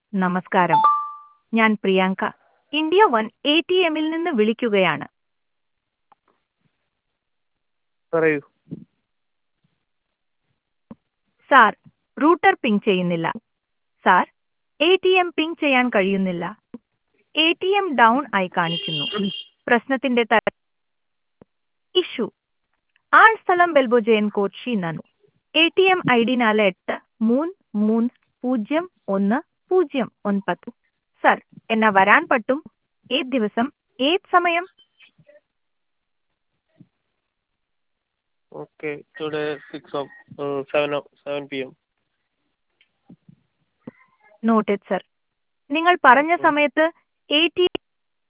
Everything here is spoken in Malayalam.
നമസ്കാരം ഞാൻ Priyanka India one A T എമ്മിൽ നിന്ന് വിളിക്കുകയാണ് പറയൂ സാർ റൂട്ടർ പിങ് ചെയ്യുന്നില്ല sir A T M ping ചെയ്യാൻ കഴിയുന്നില്ല എ ടി എം ഡൗൺ ആയി കാണിക്കുന്നു പ്രശ്നത്തിന്റെ തരം ഇഷ്യൂ ആൾ സ്ഥലം ബെൽബോജയൻ കോച്ചി നന്നു A T M I D നാല് എട്ട് മൂന്ന് മൂന്ന് പൂജ്യം ഒന്ന് പൂജ്യം ഒൻപത് സർ എന്നാ വരാൻ പറ്റും ഏത് ദിവസം ഏത് സമയം okay today six O seven O seven P M noted sir നിങ്ങൾ പറഞ്ഞ സമയത്ത് എ ടി